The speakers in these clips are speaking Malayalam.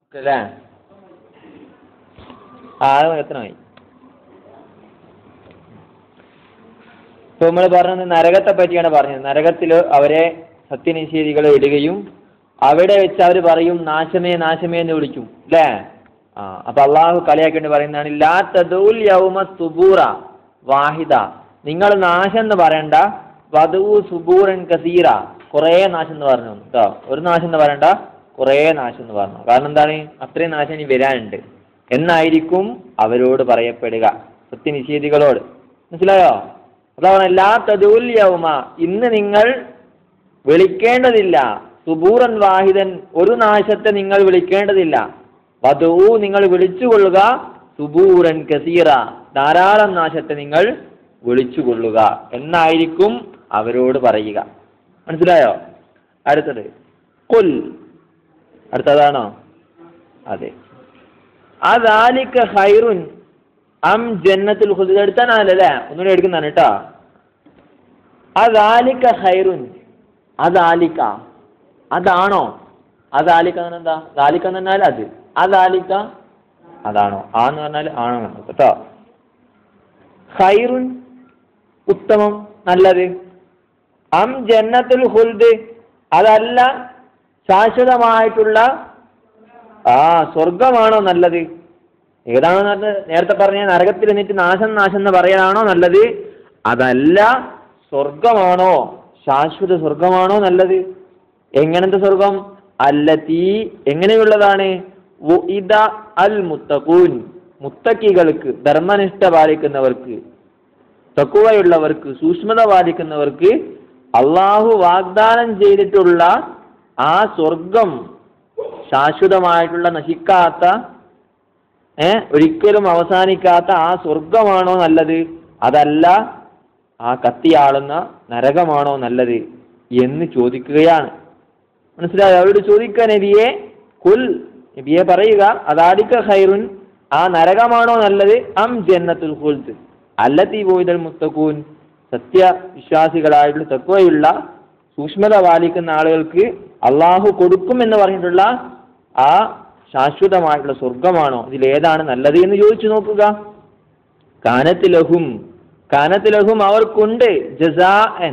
അല്ലേ ആറ് എത്രയായി ഇപ്പൊ നമ്മൾ പറഞ്ഞത് നരകത്തെ പറ്റിയാണ് പറഞ്ഞത് നരകത്തിൽ അവരെ സത്യനിഷേധികളെ ഇടുകയും അവിടെ വെച്ച് അവർ പറയും നാശമേ നാശമേ എന്ന് വിളിക്കും അല്ലേ ആ അപ്പൊ അള്ളാഹു കളിയാക്കിയിട്ട് പറയുന്നതാണ് ലാ തദൂൽ യൗമ സുബൂറ വാഹിദ നിങ്ങൾ നാശം എന്ന് പറയണ്ട വധു സുബൂറൻ കസീറ കുറേ നാശം എന്ന് പറഞ്ഞു കേട്ടോ ഒരു നാശം എന്ന് പറയണ്ട കുറേ നാശം എന്ന് പറഞ്ഞു കാരണം എന്താണ് അത്രയും നാശം ഇനി വരാനുണ്ട് എന്നായിരിക്കും അവരോട് പറയപ്പെടുക സത്യനിഷേധികളോട് മനസ്സിലായോ അതാണ് എല്ലാ തദൂല്യവുമ ഇന്ന് നിങ്ങൾ വിളിക്കേണ്ടതില്ല സുബൂറൻ വാഹിദൻ ഒരു നാശത്തെ നിങ്ങൾ വിളിക്കേണ്ടതില്ല വധു നിങ്ങൾ വിളിച്ചുകൊള്ളുക സുബൂറൻ കസീറ ധാരാളം നാശത്തെ നിങ്ങൾ വിളിച്ചുകൊള്ളുക എന്നായിരിക്കും അവരോട് പറയുക മനസ്സിലായോ അടുത്തത് കുൽ അടുത്തതാണോ അതെ അദാലിക ഖൈറുൻ അം ജന്നത്തുൽ ഖുൽദ് എടുത്താനല്ലേ ഒന്നുകൂടി എടുക്കുന്നതാണ് കേട്ടോ അദാലിക ഖൈറുൻ അദാലിക അതാണോ അദാലിക എന്ന് എന്താ ദാലിക എന്ന് പറഞ്ഞാൽ അത് അദാലിക അതാണോ ആ എന്ന് പറഞ്ഞാൽ ആണോ എന്ന് കേട്ടോ ഖൈറുൻ ഉത്തമം നല്ലത് അം ജന്നത്തുൽ ഹുൽദ് അതല്ല ശാശ്വതമായിട്ടുള്ള ആ സ്വർഗമാണോ നല്ലത് ഏതാണോ നല്ലത് നേരത്തെ പറഞ്ഞ നരകത്തിൽ എന്നിട്ട് നാശം നാശം എന്ന് പറയാനാണോ നല്ലത് അതല്ല സ്വർഗമാണോ ശാശ്വത സ്വർഗമാണോ നല്ലത് എങ്ങനത്തെ സ്വർഗം അല്ലതീ എങ്ങനെയുള്ളതാണ് വുഇദ അൽ മുത്തഖൂൻ മുത്തക്കികൾക്ക് ധർമ്മനിഷ്ഠ പാലിക്കുന്നവർക്ക് തക്കുവയുള്ളവർക്ക് സൂക്ഷ്മത പാലിക്കുന്നവർക്ക് അള്ളാഹു വാഗ്ദാനം ചെയ്തിട്ടുള്ള ആ സ്വർഗം ശാശ്വതമായിട്ടുള്ള നശിക്കാത്ത ഏ ഒരിക്കലും അവസാനിക്കാത്ത ആ സ്വർഗമാണോ നല്ലത് അതല്ല ആ കത്തിയാളുന്ന നരകമാണോ നല്ലത് എന്ന് ചോദിക്കുകയാണ് മനസ്സിലായോ അവരോട് ചോദിക്കുക നബിയെ കുൽ നബിയെ പറയുക അതാടിക്ക ഖൈറുൻ ആ നരകമാണോ നല്ലത് അം ജന്നത്തുൽ ഖുൽദ് അല്ലത്തി പോയിതൽ മുത്തക്കൂൻ സത്യവിശ്വാസികളായിട്ടുള്ള തത്വയുള്ള സൂക്ഷ്മത പാലിക്കുന്ന ആളുകൾക്ക് അള്ളാഹു കൊടുക്കും എന്ന് പറഞ്ഞിട്ടുള്ള ആ ശാശ്വതമായിട്ടുള്ള സ്വർഗമാണോ ഇതിലേതാണ് നല്ലത് എന്ന് ചോദിച്ചു നോക്കുക കാനത്തിലഹും കാനത്തിലഹും അവർക്കുണ്ട് ജസാ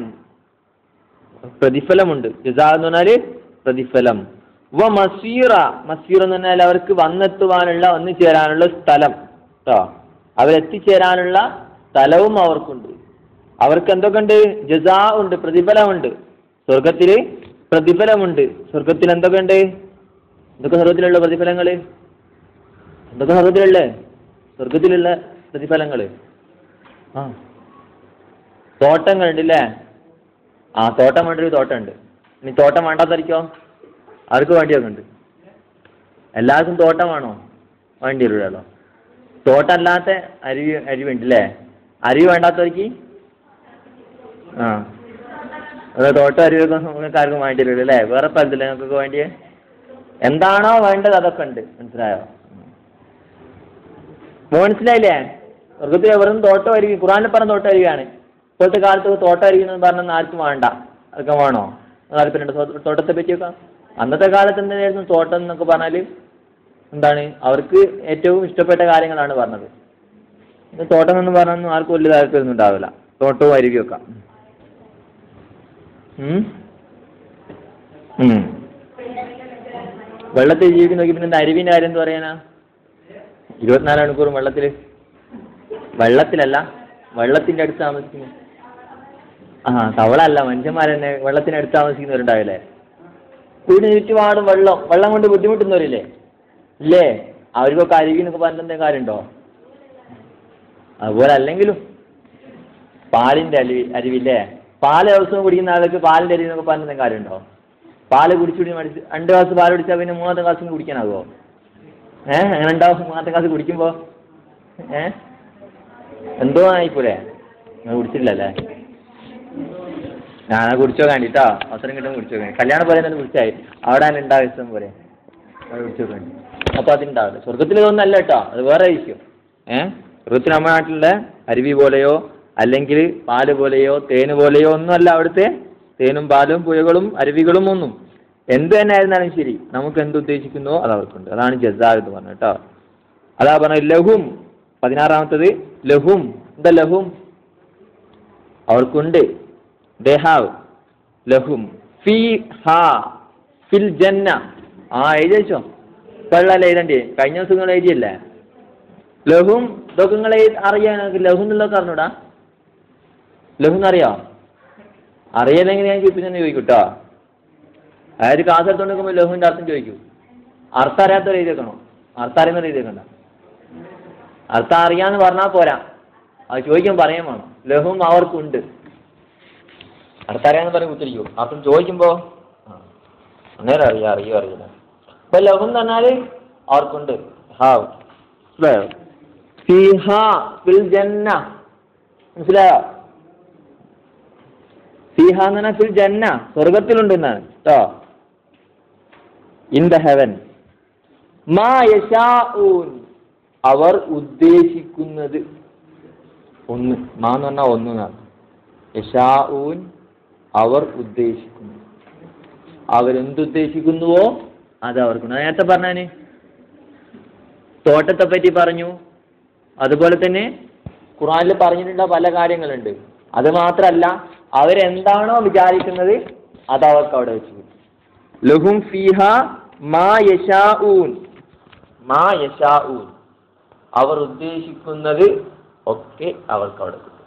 പ്രതിഫലമുണ്ട് ജസാ എന്ന് പറഞ്ഞാല് പ്രതിഫലം വ മസീറ മസീർ എന്ന് പറഞ്ഞാൽ അവർക്ക് വന്നെത്തുവാനുള്ള വന്നു ചേരാനുള്ള സ്ഥലം കേട്ടോ അവരെത്തിച്ചേരാനുള്ള സ്ഥലവും അവർക്കുണ്ട് അവർക്ക് എന്തൊക്കെ ഉണ്ട് ജസാ ഉണ്ട് പ്രതിഫലമുണ്ട് സ്വർഗത്തില് പ്രതിഫലമുണ്ട് സ്വർഗത്തിൽ എന്തൊക്കെ ഉണ്ട് എന്തൊക്കെ സ്വർഗത്തിലുള്ള പ്രതിഫലങ്ങള് എന്തൊക്കെ സ്വർഗത്തിലുള്ള സ്വർഗത്തിലുള്ള പ്രതിഫലങ്ങള് ആ തോട്ടങ്ങളുണ്ട് ഇല്ലേ ആ തോട്ടം വേണ്ട ഒരു തോട്ടം ഉണ്ട് ഇനി തോട്ടം വേണ്ടാത്തരിക്കോ അവർക്ക് വേണ്ടിയൊക്കെ ഉണ്ട് എല്ലാവർക്കും തോട്ടം വേണോ വേണ്ടി വരുമല്ലോ തോട്ടം അല്ലാത്ത അരുവി അരുവി ഉണ്ട് അല്ലേ അരുവി വേണ്ടാത്തവർക്ക് ആ അത് തോട്ടം അരുവിയൊക്കെ നിങ്ങൾക്ക് ആർക്കും വേണ്ടി വരും അല്ലേ വേറെ പലതില്ല നിങ്ങൾക്കൊക്കെ വേണ്ടിയേ എന്താണോ വേണ്ടത് അതൊക്കെ ഉണ്ട് മനസ്സിലായോ മനസ്സിലായില്ലേ സ്വർഗത്തിൽ വെറും തോട്ടം അരുവി ഖുറാനിൽ പറഞ്ഞ തോട്ടം അരുവിയാണ് ഇപ്പോഴത്തെ കാലത്ത് തോട്ടം അരുവി എന്ന് പറഞ്ഞാൽ ആർക്കും വേണ്ട അതൊക്കെ വേണോ താല്പര്യമുണ്ട് തോട്ടത്തെ പറ്റിയൊക്കെ അന്നത്തെ കാലത്ത് എന്തായിരുന്നു തോട്ടം എന്നൊക്കെ പറഞ്ഞാൽ എന്താണ് അവർക്ക് ഏറ്റവും ഇഷ്ടപ്പെട്ട കാര്യങ്ങളാണ് പറഞ്ഞത് ഇത് തോട്ടം എന്ന് പറഞ്ഞൊന്നും ആർക്കും വലിയ താല്പര്യമൊന്നും ഉണ്ടാവില്ല തോട്ടവും അരുവിയൊക്കെ ഉം? ഉം. വെള്ളത്തിൽ ജീവിക്കുന്ന നോക്കി പിന്നെ എന്താ അരുവിന്റെ കാര്യം എന്ത് പറയാനാ ഇരുപത്തിനാല് മണിക്കൂറും വെള്ളത്തിൽ വെള്ളത്തിലല്ല വെള്ളത്തിന്റെ അടുത്ത് താമസിക്കുന്നു ആ തവള അല്ല മനുഷ്യന്മാർ തന്നെ വെള്ളത്തിനടുത്ത് താമസിക്കുന്നവരുണ്ടാവില്ലേ വീടിന് ചുറ്റുപാടും വെള്ളം വെള്ളം കൊണ്ട് ബുദ്ധിമുട്ടുന്നവരില്ലേ ഇല്ലേ അവർക്കൊക്കെ അരുവി എന്നൊക്കെ പറഞ്ഞിട്ട് എന്തെങ്കിലും കാര്യമുണ്ടോ അതുപോലെ അല്ലെങ്കിലും പാലിന്റെ അരുവി അരുവില്ലേ പാല് ദിവസവും കുടിക്കുന്ന ആൾക്ക് പാലിന്റെ അരുവി എന്നൊക്കെ പറഞ്ഞിട്ട് കാര്യമുണ്ടോ പാല് കുടിച്ചു കുടി മടിച്ച് രണ്ട് ഗ്ലാസ് പാൽ കുടിച്ചാൽ പിന്നെ മൂന്നാമത്തെ ഗ്ലാസ് കുടിക്കാനാകുമോ ഏഹ് അങ്ങനെ ഉണ്ടാവും മൂന്നാമത്തെ ഗ്ലാസ് കുടിക്കുമ്പോ ഏഹ് എന്തോ ആയിപ്പോലെ നിങ്ങൾ കുടിച്ചില്ലല്ലേ ഞാനാ കുടിച്ചോ വേണ്ടിട്ടോ അവസരം കിട്ടുമ്പോൾ കുടിച്ചോ വേണ്ടി കല്യാണം പോലെ തന്നെ കുടിച്ചായി അവിടെ തന്നെ ഉണ്ടാവും ഇഷ്ടം പോലെ അത് കുടിച്ചോ വേണ്ടി അപ്പൊ അതുണ്ടാവില്ല സ്വർഗത്തിൽ ഇതൊന്നല്ല കേട്ടോ അത് വേറെ ഇരിക്കും ഏഹ് സ്വർഗത്തിൽ നമ്മുടെ നാട്ടിലുള്ള അരുവി പോലെയോ അല്ലെങ്കിൽ പാല് പോലെയോ തേന് പോലെയോ ഒന്നുമല്ല അവിടുത്തെ തേനും പാലും പുഴകളും അരുവികളും ഒന്നും എന്ത് തന്നെ ആയിരുന്നാലും ശരി നമുക്ക് എന്ത് ഉദ്ദേശിക്കുന്നുവോ അത് അവർക്കുണ്ട് അതാണ് ജസാ എന്ന് പറഞ്ഞത് കേട്ടോ അതാ പറഞ്ഞത് ലഹും പതിനാറാമത്തത് ലഹും എന്താ ലഹും അവർക്കുണ്ട് ദേ ഹാവ് ലഹും ഫി ഹാ ഫിൽ ജന്ന ആ എഴുതി വെച്ചോ ഇപ്പോഴല്ലേ എഴുതണ്ടേ കഴിഞ്ഞ ദിവസം നിങ്ങൾ എഴുതിയല്ലേ ലഹും ഇതൊക്കെ നിങ്ങൾ അറിയാൻ ലഹു എന്നുള്ളതൊക്കെ അറിഞ്ഞൂടാ ലഹു എന്നറിയാം അറിയില്ലെങ്കിൽ ഞാൻ ഇപ്പം തന്നെ ചോദിക്കും കേട്ടോ അതായത് ക്ലാസ് എടുത്തോണ്ട് നിൽക്കുമ്പോൾ ലഹുവിൻ്റെ അർത്ഥം ചോദിക്കും അർത്ഥം അറിയാത്തവർ എഴുതിയേക്കണോ അർത്ഥം അറിയുന്നവർ എഴുതിയേക്കണ്ട അർത്ഥം അറിയാന്ന് പറഞ്ഞാൽ പോരാ അത് ചോദിക്കാൻ പറയാൻ വേണം ലഹും അവർക്കുണ്ട് അർത്ഥം അറിയാന്ന് പറഞ്ഞ് കുത്തിരിക്കും അപ്പം ചോദിക്കുമ്പോൾ അന്നേരം അറിയാം അറിയോ അറിയില്ല അപ്പൊ ലഹും എന്ന് പറഞ്ഞാൽ അവർക്കുണ്ട് ഹാവ് മനസ്സിലായോ ഫിഹ ഫിൽ ജന്ന മനസ്സിലായോ ഫിഹ എന്ന് പറഞ്ഞാൽ ഫിൽ ജന്ന സ്വർഗത്തിലുണ്ട് എന്നാണ് കേട്ടോ ഇൻ ദ ഹെവൻ മാ യശാഊൻ അവർ ഉദ്ദേശിക്കുന്നത് ഒന്ന് മാ എന്ന് പറഞ്ഞാൽ ഒന്ന് എന്നാണ് യശാഊൻ അവർ ഉദ്ദേശിക്കുന്നു അവരെന്തുദ്ദേശിക്കുന്നുവോ അത് അവർക്കുണ്ട് നേരത്തെ പറഞ്ഞാന് തോട്ടത്തെ പറ്റി പറഞ്ഞു അതുപോലെ തന്നെ ഖുറാനിൽ പറഞ്ഞിട്ടുള്ള പല കാര്യങ്ങളുണ്ട് അത് മാത്രമല്ല അവരെന്താണോ വിചാരിക്കുന്നത് അത് അവർക്ക് അവിടെ വെച്ച് കിട്ടും ലഹും ഫീഹ മാ യശാഊൻ മാ യശാഊൻ അവർ ഉദ്ദേശിക്കുന്നത് ഒക്കെ അവർക്ക് അവിടെ കിട്ടും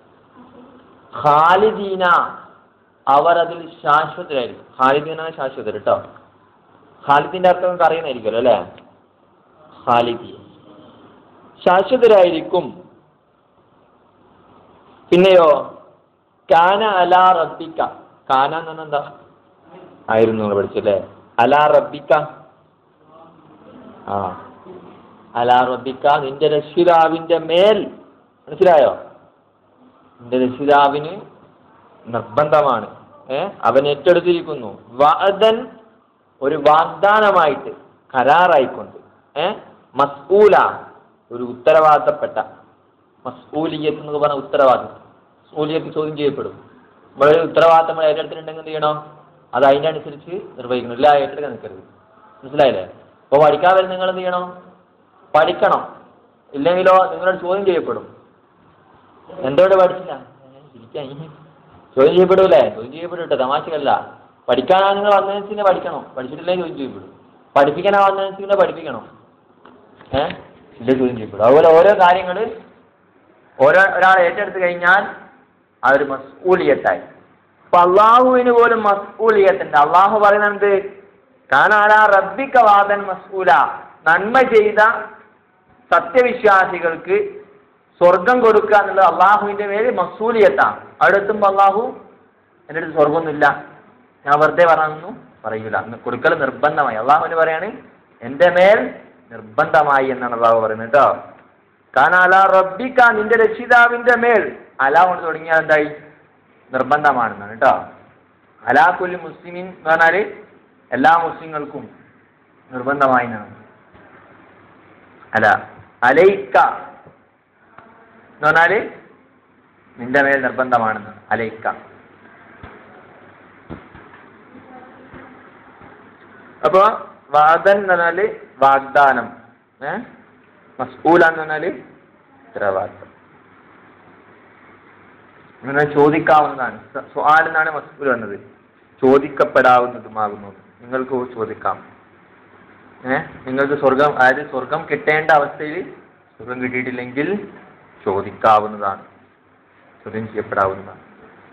ഖാലിദീന അവർ അതിൽ ശാശ്വതരായിരിക്കും ഖാലിദീന ശാശ്വതർ കേട്ടോ ഖാലിദിന്റെ അർത്ഥം നമുക്ക് അറിയുന്നതായിരിക്കുമല്ലോ അല്ലേ ഖാലിദി ശാശ്വതരായിരിക്കും പിന്നെയോ കാന അലാ റബ്ബിക്ക കാന എന്ന് പറഞ്ഞാൽ എന്താ ആയിരുന്നു നിങ്ങൾ പഠിച്ചല്ലേ അലാ റബ്ബിക്ക ആ അലാ റബ്ബിക്ക നിന്റെ രക്ഷിതാവിന്റെ മേൽ മനസ്സിലായോ നിന്റെ രക്ഷിതാവിന് നിർബന്ധമാണ് ഏ അവൻ ഏറ്റെടുത്തിരിക്കുന്നു വഅദൻ ഒരു വാഗ്ദാനമായിട്ട് കരാറായിക്കൊണ്ട് ഏ മസ്ഊല ഒരു ഉത്തരവാദിത്തപ്പെട്ട മസ്ഊലിയത്ത് എന്നൊക്കെ പറഞ്ഞ ഉത്തരവാദിത്തം മസ്ഊലിയത്ത് ചോദ്യം ചെയ്യപ്പെടും നമ്മളൊരു ഉത്തരവാദിത്തം നമ്മൾ ഏറ്റെടുത്തിട്ടുണ്ടെങ്കിൽ എന്ത് ചെയ്യണം അത് അതിൻ്റെ അനുസരിച്ച് നിർവഹിക്കണം ഇല്ല ഏറ്റെടുക്കാൻ നിൽക്കരുത് മനസ്സിലായില്ലേ അപ്പോൾ പഠിക്കാൻ വരുന്ന നിങ്ങൾ എന്ത് ചെയ്യണം പഠിക്കണം ഇല്ലെങ്കിലോ നിങ്ങളോട് ചോദ്യം ചെയ്യപ്പെടും എന്തുകൊണ്ട് പഠിച്ചില്ല ഏ, ഇരിക്കാൻ ഈ ചോദ്യം ചെയ്യപ്പെടൂലേ ചോദ്യം ചെയ്യപ്പെടും കേട്ടോ തമാശക്കല്ല പഠിക്കാനാണ് നിങ്ങൾ വന്നതെന്ന് വെച്ചാൽ പഠിക്കണം പഠിച്ചിട്ടില്ലെങ്കിൽ ചോദ്യം ചെയ്യപ്പെടും പഠിപ്പിക്കാനാ വന്നതെന്ന് വെച്ചാൽ പഠിപ്പിക്കണം ഏഹ് ഇത് ചോദ്യം ചെയ്യപ്പെടും അതുപോലെ ഓരോ കാര്യങ്ങൾ ഓരോ ഒരാൾ ഏറ്റെടുത്ത് കഴിഞ്ഞാൽ ആ ഒരു മസ്ഊലിയത്തായി അപ്പൊ അള്ളാഹുവിന് പോലും മസ്ഊലിയത്തുണ്ട് അള്ളാഹു പറയുന്നത് കാനാല റബ്ബിക്ക വാദൻ മസ്ഊല നന്മ ചെയ്ത സത്യവിശ്വാസികൾക്ക് സ്വർഗം കൊടുക്കുക എന്നുള്ളത് അള്ളാഹുവിന്റെ മേൽ മസൂലിയത്താണ് അവിടെ എത്തുമ്പോൾ അള്ളാഹു എൻ്റെ അടുത്ത് സ്വർഗമൊന്നുമില്ല ഞാൻ വെറുതെ പറഞ്ഞു പറയൂല അന്ന് കൊടുക്കൽ നിർബന്ധമായി അള്ളാഹുവിന് പറയാണ് എൻ്റെ മേൽ നിർബന്ധമായി എന്നാണ് അള്ളാഹു പറയുന്നത് കേട്ടോ കാനാല റബ്ബിക്ക നിന്റെ രക്ഷിതാവിന്റെ മേൽ അല കൊണ്ട് തുടങ്ങിയാൽ എന്തായി നിർബന്ധമാണെന്നാണ് കേട്ടോ അലാക്കുല്ലി മുസ്ലിമിൻ എന്ന് പറഞ്ഞാല് എല്ലാ മുസ്ലിങ്ങൾക്കും നിർബന്ധമായി എന്നാണ് അല അലൈക്ക എന്ന് പറഞ്ഞാല് നിന്റെ മേൽ നിർബന്ധമാണെന്ന് അലൈക്ക അപ്പൊ വാദൻ എന്ന് പറഞ്ഞാല് വാഗ്ദാനം ഏ മസ്കൂല എന്ന് പറഞ്ഞാല് ഉത്തരവാദിത്തം അങ്ങനെ ചോദിക്കാവുന്നതാണ് സ്വാൽ എന്നാണ് മസ്കൂൽ വന്നത് ചോദിക്കപ്പെടാവുന്നതുമാകുന്നത് നിങ്ങൾക്ക് ചോദിക്കാം ഏ നിങ്ങൾക്ക് സ്വർഗം അതായത് സ്വർഗം കിട്ടേണ്ട അവസ്ഥയിൽ സ്വർഗം കിട്ടിയിട്ടില്ലെങ്കിൽ ചോദിക്കാവുന്നതാണ് ചോദ്യം ചെയ്യപ്പെടാവുന്നതാണ്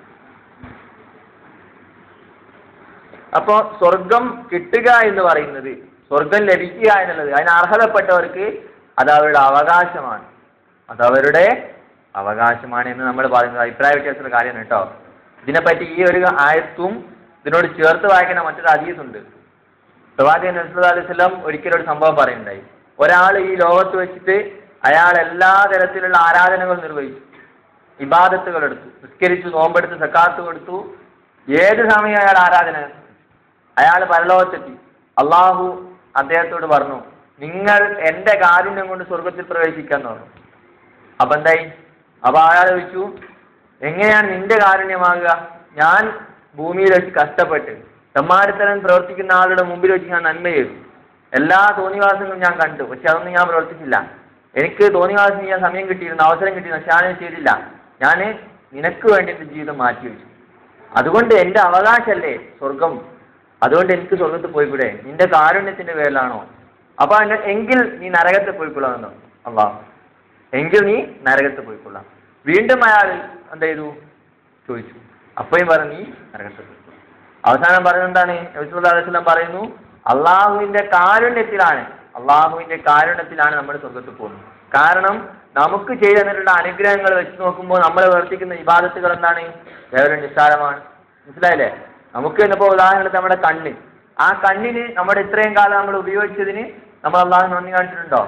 അപ്പോ സ്വർഗം കിട്ടുക എന്ന് പറയുന്നത് സ്വർഗം ലഭിക്കുക എന്നുള്ളത് അതിന് അർഹതപ്പെട്ടവർക്ക് അത് അവരുടെ അവകാശമാണ് അത് അവരുടെ അവകാശമാണ് എന്ന് നമ്മൾ പറയുന്നത് അഭിപ്രായ വ്യത്യാസമുള്ള കാര്യമാണ് കേട്ടോ ഇതിനെപ്പറ്റി ഈ ഒരു ആയത്തും ഇതിനോട് ചേർത്ത് വായിക്കുന്ന മറ്റൊരു ഹദീസുണ്ട് പ്രവാചകൻ നബ്സല്ലാ അലൈഹി സ്വലം ഒരിക്കലും ഒരു സംഭവം പറയുന്നുണ്ടായി ഒരാൾ ഈ ലോകത്ത് വെച്ചിട്ട് അയാൾ എല്ലാ തരത്തിലുള്ള ആരാധനകൾ നിർവഹിച്ചു ഇബാദത്തുകൾ എടുത്തു നിസ്കരിച്ചു നോമ്പെടുത്ത് സക്കാത്ത് കൊടുത്തു ഏത് സമയം അയാൾ ആരാധന അയാൾ പരലോകത്തെത്തി അള്ളാഹു അദ്ദേഹത്തോട് പറഞ്ഞു നിങ്ങൾ എന്റെ കാരുണ്യം കൊണ്ട് സ്വർഗത്തിൽ പ്രവേശിക്കാന്ന് പറഞ്ഞു അപ്പൊ എന്തായി അപ്പൊ അയാൾ ചോദിച്ചു എങ്ങനെയാണ് നിന്റെ കാരുണ്യമാകുക ഞാൻ ഭൂമിയിൽ വെച്ച് കഷ്ടപ്പെട്ട് തെമ്മാടിത്തരം പ്രവർത്തിക്കുന്ന ആളുടെ മുമ്പിൽ വെച്ച് ഞാൻ നന്മ ചെയ്തു എല്ലാ തോന്നിവാസങ്ങളും ഞാൻ കണ്ടു പക്ഷെ അതൊന്നും ഞാൻ പ്രവർത്തിച്ചില്ല എനിക്ക് തോന്നിവാസം ചെയ്യാൻ സമയം കിട്ടിയിരുന്നു അവസരം കിട്ടിയിരുന്നു പക്ഷെ ഞാനത് ചെയ്തില്ല ഞാൻ നിനക്ക് വേണ്ടി എൻ്റെ ജീവിതം മാറ്റി വെച്ചു അതുകൊണ്ട് എൻ്റെ അവകാശമല്ലേ സ്വർഗം അതുകൊണ്ട് എനിക്ക് സ്വർഗത്തിൽ പോയിക്കൂടെ നിന്റെ കാരുണ്യത്തിന്റെ പേരിലാണോ അപ്പൊ അങ്ങ- എങ്കിൽ നീ നരകത്തിൽ പോയിക്കൊള്ളാമെന്നോ അള്ളാഹ് എങ്കിൽ നീ നരകത്തിൽ പോയിക്കൊള്ളാം വീണ്ടും അയാൾ എന്ത് ചെയ്തു ചോദിച്ചു അപ്പോഴും പറഞ്ഞു നീ നരകത്തിൽ പോയിക്കൊള്ളാം അവസാനം പറയുന്നത് എന്താണ് നബിസ്വല്ലാസ്ലം പറയുന്നു അള്ളാഹുവിന്റെ കാരുണ്യത്തിലാണ് അള്ളാഹുവിന്റെ കാരുണ്യത്തിലാണ് നമ്മൾ സ്വർഗത്തിൽ പോകുന്നത് കാരണം നമുക്ക് ചെയ്തു തന്നിട്ടുള്ള അനുഗ്രഹങ്ങൾ വെച്ച് നോക്കുമ്പോൾ നമ്മൾ പ്രവർത്തിക്കുന്ന ഇബാദത്തുകൾ എന്താണ് വേറെ നിസ്സാരമാണ് മനസ്സിലായില്ലേ നമുക്ക് ഇന്നിപ്പോൾ ഉദാഹരണത്തിന് നമ്മുടെ കണ്ണ് ആ കണ്ണിന് നമ്മുടെ ഇത്രയും കാലം നമ്മൾ ഉപയോഗിച്ചതിന് നമ്മൾ അള്ളാഹു നന്ദി കാണിച്ചിട്ടുണ്ടോ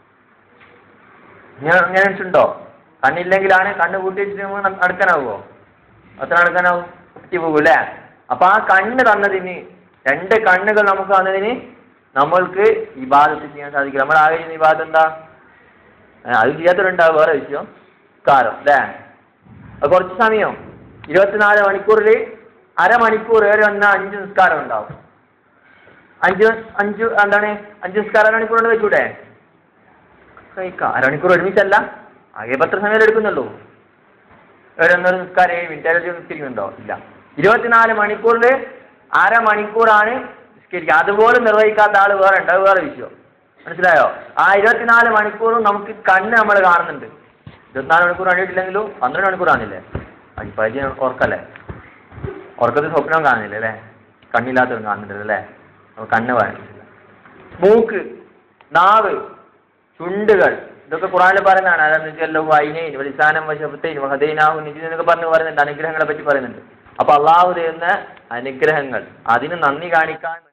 ഇങ്ങനെ ഇങ്ങനെ കാണിച്ചിട്ടുണ്ടോ കണ്ണില്ലെങ്കിലാണ് കണ്ണ് കൂട്ടി വെച്ചിട്ട് നമുക്ക് ന- നടക്കാനാവുമോ അത്ര നടക്കാനാവും പറ്റി പോകും അല്ലേ അപ്പൊ ആ കണ്ണ് തന്നതിന് രണ്ട് കണ്ണുകൾ നമുക്ക് തന്നതിന് നമ്മൾക്ക് ഇബാദത്ത് ചെയ്യാൻ സാധിക്കും നമ്മൾ ആകെ ചെയ്യുന്ന ഇബാദത്ത് എന്താ ഏ, അത് ചെയ്യാത്തവരുണ്ടാവും വേറെ വിഷയം കാരം അല്ലേ അത് കുറച്ച് സമയം ഇരുപത്തിനാല് മണിക്കൂറിൽ അരമണിക്കൂർ ഏറെ വന്ന അഞ്ച് നിസ്കാരം ഉണ്ടാവും അഞ്ച് അഞ്ച് എന്താണ് അഞ്ച് നിസ്കാരം അരമണിക്കൂർ കൊണ്ട് വെച്ചൂടെ കഴിക്കാം അരമണിക്കൂർ ഒരുമിച്ചല്ല ആകെ പത്ര സമയം എടുക്കുന്നുള്ളൂ ഒരു ഒന്നൊരു നിസ്കാരം ഏഴ് മിനിറ്റ് അതിൽ നിസ്കരിക്കുന്നുണ്ടോ ഇല്ല ഇരുപത്തിനാല് മണിക്കൂറിൽ അരമണിക്കൂറാണ് നിസ്കരിക്കുക അതുപോലും നിർവഹിക്കാത്ത ആൾ വേറെ ഉണ്ട് അത് വേറെ വിഷയം മനസ്സിലായോ ആ ഇരുപത്തിനാല് മണിക്കൂറും നമുക്ക് കണ്ണ് നമ്മൾ കാണുന്നുണ്ട് ഇരുപത്തിനാല് മണിക്കൂർ കണ്ടിട്ടില്ലെങ്കിലും പന്ത്രണ്ട് മണിക്കൂർ കാണില്ലേ അജിപ്പാജി ഓർക്കല്ലേ ഉറക്കത്തിൽ സ്വപ്നം കാണുന്നില്ല അല്ലേ കണ്ണില്ലാത്തവരും കാണുന്നുണ്ടല്ലോ അല്ലേ അപ്പൊ കണ്ണ് കാണിച്ചില്ല മൂക്ക് നാവ് ചുണ്ടുകൾ ഇതൊക്കെ ഖുറാനിൽ പറയുന്നതാണ് അതെന്ന് വൈനൈൻ വലിസാനം വശപ്പത്തേൻ വഹദൈനാഹു നിജി എന്നൊക്കെ പറഞ്ഞ് പറയുന്നുണ്ട് അനുഗ്രഹങ്ങളെ പറ്റി പറയുന്നുണ്ട് അപ്പൊ അള്ളാഹു തരുന്ന അനുഗ്രഹങ്ങൾ അതിന് നന്ദി കാണിക്കാൻ